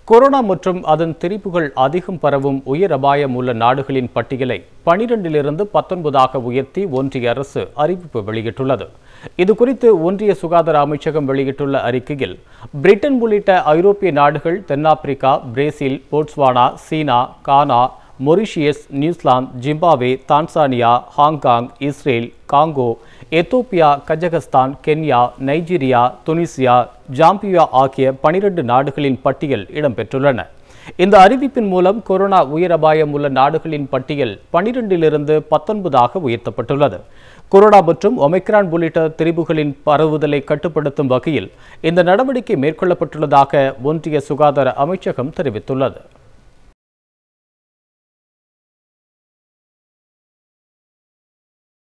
corona மற்றும் அதன் திரிப்புகள் அதிகம் பரவும் உயர் அபாயம் உள்ள நாடுகளின் பட்டியலை பனிரெண்டிலிருந்து பத்தொன்பதாக உயர்த்தி ஒன்றிய அரசு அறிவிப்பு வெளியிட்டுள்ளது இதுகுறித்து ஒன்றிய சுகாதார அமைச்சகம் வெளியிட்டுள்ள அறிக்கையில் பிரிட்டன் உள்ளிட்ட ஐரோப்பிய நாடுகள் தென்னாப்பிரிக்கா Brazil Botswana China Ghana Mauritius New Zealand Zimbabwe Tanzania Hong Kong Israel Congo Ethiopia Kazakhstan Kenya Nigeria Tunisia Zambia ஆகிய பனிரெண்டு நாடுகளின் பட்டியல் இடம்பெற்றுள்ளன இந்த அறிவிப்பின் மூலம் கொரோனா உயர் அபாயம் உள்ள நாடுகளின் பட்டியல் பனிரெண்டிலிருந்து பத்தொன்பதாக உயர்த்தப்பட்டுள்ளது கொரோனா மற்றும் ஒமைக்ரான் உள்ளிட்ட திரிபுகளின் பரவுதலை கட்டுப்படுத்தும் வகையில் இந்த நடவடிக்கை மேற்கொள்ளப்பட்டுள்ளதாக ஒன்றிய சுகாதார அமைச்சகம் தெரிவித்துள்ளது